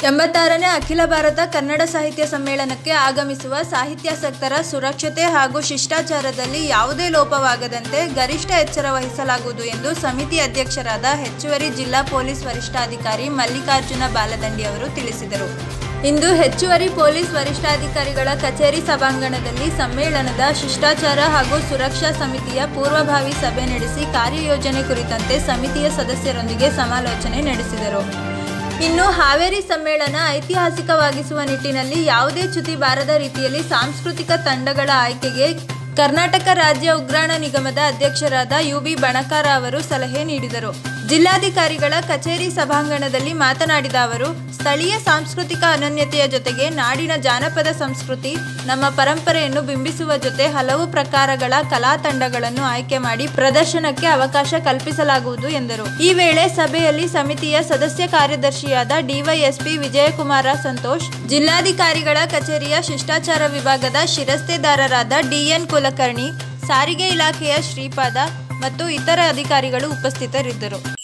ಎಂಬತ್ತಾರನೇ ಅಖಿಲ ಭಾರತ ಕನ್ನಡ ಸಾಹಿತ್ಯ ಸಮ್ಮೇಳನಕ್ಕೆ ಆಗಮಿಸುವ ಸಾಹಿತ್ಯಾಸಕ್ತರ ಸುರಕ್ಷತೆ ಹಾಗೂ ಶಿಷ್ಟಾಚಾರದಲ್ಲಿ ಯಾವುದೇ ಲೋಪವಾಗದಂತೆ ಗರಿಷ್ಠ ಎಚ್ಚರ ವಹಿಸಲಾಗುವುದು ಎಂದು ಸಮಿತಿ ಅಧ್ಯಕ್ಷರಾದ ಹೆಚ್ಚುವರಿ ಜಿಲ್ಲಾ ಪೊಲೀಸ್ ವರಿಷ್ಠಾಧಿಕಾರಿ ಮಲ್ಲಿಕಾರ್ಜುನ ಬಾಲದಂಡಿ ಅವರು ತಿಳಿಸಿದರು ಇಂದು ಹೆಚ್ಚುವರಿ ಪೊಲೀಸ್ ವರಿಷ್ಠಾಧಿಕಾರಿಗಳ ಕಚೇರಿ ಸಭಾಂಗಣದಲ್ಲಿ ಸಮ್ಮೇಳನದ ಶಿಷ್ಟಾಚಾರ ಹಾಗೂ ಸುರಕ್ಷಾ ಸಮಿತಿಯ ಪೂರ್ವಭಾವಿ ಸಭೆ ನಡೆಸಿ ಕಾರ್ಯಯೋಜನೆ ಕುರಿತಂತೆ ಸಮಿತಿಯ ಸದಸ್ಯರೊಂದಿಗೆ ಸಮಾಲೋಚನೆ ನಡೆಸಿದರು ಇನ್ನು ಹಾವೇರಿ ಸಮ್ಮೇಳನ ಐತಿಹಾಸಿಕವಾಗಿಸುವ ನಿಟ್ಟಿನಲ್ಲಿ ಯಾವುದೇ ಚ್ಯುತಿ ಬಾರದ ರೀತಿಯಲ್ಲಿ ಸಾಂಸ್ಕೃತಿಕ ತಂಡಗಳ ಆಯ್ಕೆಗೆ ಕರ್ನಾಟಕ ರಾಜ್ಯ ಉಗ್ರಾಣ ನಿಗಮದ ಅಧ್ಯಕ್ಷರಾದ ಯು ಬಿ ಬಣಕಾರ ಅವರು ಸಲಹೆ ನೀಡಿದರು ಜಿಲ್ಲಾಧಿಕಾರಿಗಳ ಕಚೇರಿ ಸಭಾಂಗಣದಲ್ಲಿ ಮಾತನಾಡಿದ ಅವರು ಸ್ಥಳೀಯ ಸಾಂಸ್ಕೃತಿಕ ಅನನ್ಯತೆಯ ಜೊತೆಗೆ ನಾಡಿನ ಜಾನಪದ ಸಂಸ್ಕೃತಿ ನಮ್ಮ ಪರಂಪರೆಯನ್ನು ಬಿಂಬಿಸುವ ಜೊತೆ ಹಲವು ಪ್ರಕಾರಗಳ ಕಲಾ ತಂಡಗಳನ್ನು ಆಯ್ಕೆ ಮಾಡಿ ಪ್ರದರ್ಶನಕ್ಕೆ ಅವಕಾಶ ಕಲ್ಪಿಸಲಾಗುವುದು ಎಂದರು ಈ ವೇಳೆ ಸಭೆಯಲ್ಲಿ ಸಮಿತಿಯ ಸದಸ್ಯ ಕಾರ್ಯದರ್ಶಿಯಾದ ಡಿವೈಎಸ್ಪಿ ವಿಜಯಕುಮಾರ ಸಂತೋಷ್ ಜಿಲ್ಲಾಧಿಕಾರಿಗಳ ಕಚೇರಿಯ ಶಿಷ್ಟಾಚಾರ ವಿಭಾಗದ ಶಿರಸ್ತೆದಾರರಾದ ಡಿಎನ್ ಕುಲಕರ್ಣಿ ಸಾರಿಗೆ ಇಲಾಖೆಯ ಶ್ರೀಪಾದ ಮತ್ತು ಇತರ ಅಧಿಕಾರಿಗಳು ಉಪಸ್ಥಿತರಿದ್ದರು